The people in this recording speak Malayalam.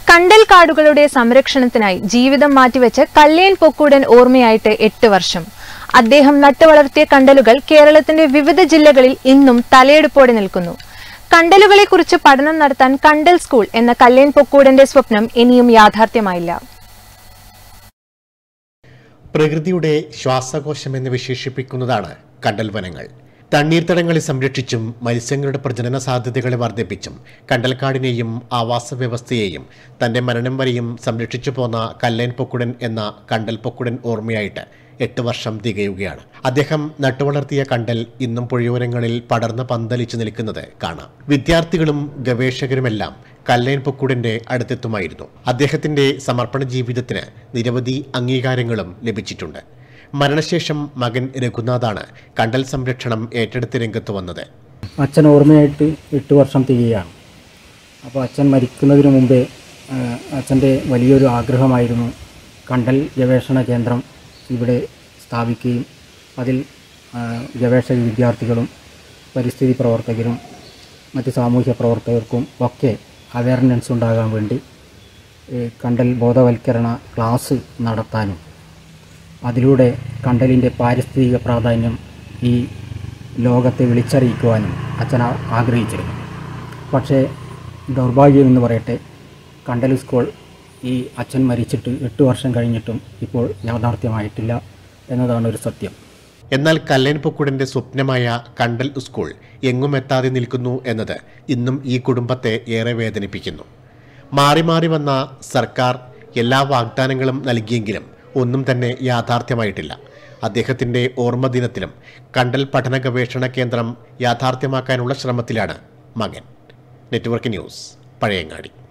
കണ്ടൽ കാടുകളുടെ സംരക്ഷണത്തിനായി ജീവിതം മാറ്റിവെച്ച് കല്ലേൻ പൊക്കൂടൻ ഓർമ്മയായിട്ട് എട്ട് വർഷം അദ്ദേഹം നട്ടുവളർത്തിയ കണ്ടലുകൾ കേരളത്തിന്റെ വിവിധ ജില്ലകളിൽ ഇന്നും തലയെടുപ്പോടെ നിൽക്കുന്നു കണ്ടലുകളെക്കുറിച്ച് പഠനം നടത്താൻ കണ്ടൽ സ്കൂൾ എന്ന കല്ലേൻ പൊക്കൂടന്റെ സ്വപ്നം ഇനിയും യാഥാർത്ഥ്യമായില്ല പ്രകൃതിയുടെ ശ്വാസകോശമെന്ന് വിശേഷിപ്പിക്കുന്നതാണ് കണ്ടൽ വനങ്ങൾ തണ്ണീർത്തടങ്ങളെ സംരക്ഷിച്ചും മത്സ്യങ്ങളുടെ പ്രജനന സാധ്യതകളെ വർദ്ധിപ്പിച്ചും കണ്ടൽക്കാടിനെയും ആവാസ വ്യവസ്ഥയെയും തന്റെ മരണം വരെയും സംരക്ഷിച്ചു പോന്ന കല്ലേൻ പൊക്കുടൻ എന്ന കണ്ടൽ പൊക്കുടൻ ഓർമ്മയായിട്ട് എട്ട് വർഷം തികയുകയാണ് അദ്ദേഹം നട്ടുവളർത്തിയ കണ്ടൽ ഇന്നും പുഴയോരങ്ങളിൽ പടർന്ന് പന്തലിച്ചു നിൽക്കുന്നത് കാണാം വിദ്യാർത്ഥികളും ഗവേഷകരുമെല്ലാം കല്ലേൻ പൊക്കുടന്റെ അടുത്തെത്തുമായിരുന്നു അദ്ദേഹത്തിന്റെ സമർപ്പണ ജീവിതത്തിന് നിരവധി അംഗീകാരങ്ങളും ലഭിച്ചിട്ടുണ്ട് മരണശേഷം മകൻ രഘുനാഥാണ് കണ്ടൽ സംരക്ഷണം ഏറ്റെടുത്ത് രംഗത്ത് വന്നത് അച്ഛൻ ഓർമ്മയായിട്ട് എട്ട് വർഷം തികയാണ് അപ്പോൾ അച്ഛൻ മരിക്കുന്നതിന് മുമ്പേ അച്ഛൻ്റെ വലിയൊരു ആഗ്രഹമായിരുന്നു കണ്ടൽ ഗവേഷണ കേന്ദ്രം ഇവിടെ സ്ഥാപിക്കുകയും അതിൽ ആ, ഗവേഷക വിദ്യാർത്ഥികളും പരിസ്ഥിതി പ്രവർത്തകരും മറ്റ് സാമൂഹ്യ പ്രവർത്തകർക്കും ഒക്കെ അവയർനെസ് ഉണ്ടാകാൻ വേണ്ടി ഈ കണ്ടൽ ബോധവൽക്കരണ ക്ലാസ് നടത്താനും അതിലൂടെ കണ്ടലിൻ്റെ പാരിസ്ഥിതിക പ്രാധാന്യം ഈ ലോകത്തെ വിളിച്ചറിയിക്കുവാനും അച്ഛൻ ആ- ആഗ്രഹിച്ചിരുന്നു പക്ഷേ ദൗർഭാഗ്യം എന്ന് പറയട്ടെ കണ്ടൽ സ്കൂൾ ഈ അച്ഛൻ മരിച്ചിട്ട് എട്ട് വർഷം കഴിഞ്ഞിട്ടും ഇപ്പോൾ യാഥാർത്ഥ്യമായിട്ടില്ല എന്നതാണ് ഒരു സത്യം എന്നാൽ കല്ലേൻ പൊക്കുടന്റെ സ്വപ്നമായ കണ്ടൽ സ്കൂൾ എങ്ങും എത്താതെ നിൽക്കുന്നു എന്നത് ഇന്നും ഈ കുടുംബത്തെ ഏറെ വേദനിപ്പിക്കുന്നു മാറി മാറി വന്ന സർക്കാർ എല്ലാ വാഗ്ദാനങ്ങളും നൽകിയെങ്കിലും ഒന്നും തന്നെ യാഥാർത്ഥ്യമായിട്ടില്ല അദ്ദേഹത്തിന്റെ ഓർമ്മ ദിനത്തിലും കണ്ടൽ പഠന ഗവേഷണ കേന്ദ്രം യാഥാർത്ഥ്യമാക്കാനുള്ള ശ്രമത്തിലാണ് മകൻ നെറ്റ്വർക്ക് ന്യൂസ് പഴയങ്ങാടി